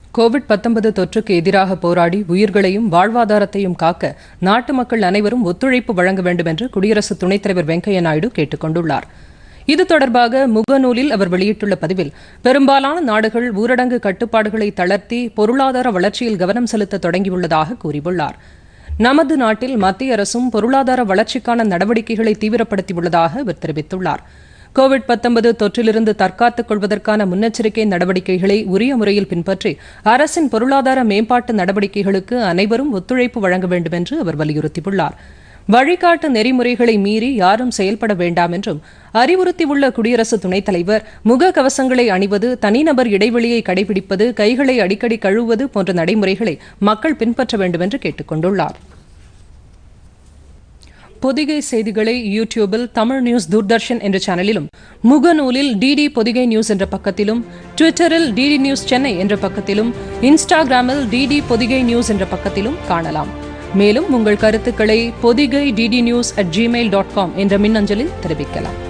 Covid 19 தொற்றுக்கு எதிராக போராடி உயிர்களையும் வாழ்வாதாரத்தையும் காக்க நாட்டு மக்கள் அனைவரும் ஒத்துழைப்பு வழங்க வேண்டும் என்று குடியரசு துணைத் தலைவர் வெங்கையா நாயுடு கேட்டுக் கொண்டுள்ளார் இது தொடர்பாக முகநூலில் அவர் வெளியிட்டுள்ள பதிவில் பெரும்பாலான நாடுகள் ஊரடங்கு கட்டுப்பாடுகளை தளர்த்தி பொருளாதார வளர்ச்சியில் கவனம் செலுத்த தொடங்கியுள்ளதாக கூறியுள்ளார் நமது நாட்டில் மத்திய அரசும் பொருளாதார வளர்ச்சிக்கான நடவடிக்கைகளை தீவிரப்படுத்தியுள்ளதாக அவர் தெரிவித்துள்ளார் கோவிட் 19 தொற்றிலிருந்து தற்காத்துக் கொள்வதற்கான முன்னெச்சரிக்கை நடவடிக்கைகளை உரிய முறையில் பின்பற்றி அரசின் பொருளாதார மேம்பாட்டு நடவடிக்கைகளுக்கு அனைவரும் ஒத்துழைப்பு வழங்க வேண்டும் என்று அவர் வலியுறுத்தியுள்ளார் வழிகாட்டு நெறிமுறைகளை மீறி யாரும் செயல்பட வேண்டாம் என்றும் அறிவுறுத்தியுள்ள குடியரசு துணைத் தலைவர் முக கவசங்களை அணிவது தனிநபர் இடைவெளியை கடைபிடிப்பது கைகளை அடிக்கடி கழுவுவது போன்ற நடைமுறைகளை மக்கள் பின்பற்ற வேண்டும் என்று கேட்டுக் கொண்டுள்ளார் பொதிகை செய்திகளை யூடியூபில் தமிழ் நியூஸ் தூர்தர்ஷன் என்ற சேனலிலும் முகநூலில் டிடி பொதிகை நியூஸ் என்ற பக்கத்திலும் ட்விட்டரில் டிடி நியூஸ் சென்னை என்ற பக்கத்திலும் இன்ஸ்டாகிராமில் டிடி பொதிகை நியூஸ் என்ற பக்கத்திலும் காணலாம் மேலும் உங்கள் கருத்துக்களை Podhigai DD news at Gmail dot com என்ற மின்னஞ்சலில் தெரிவிக்கலாம்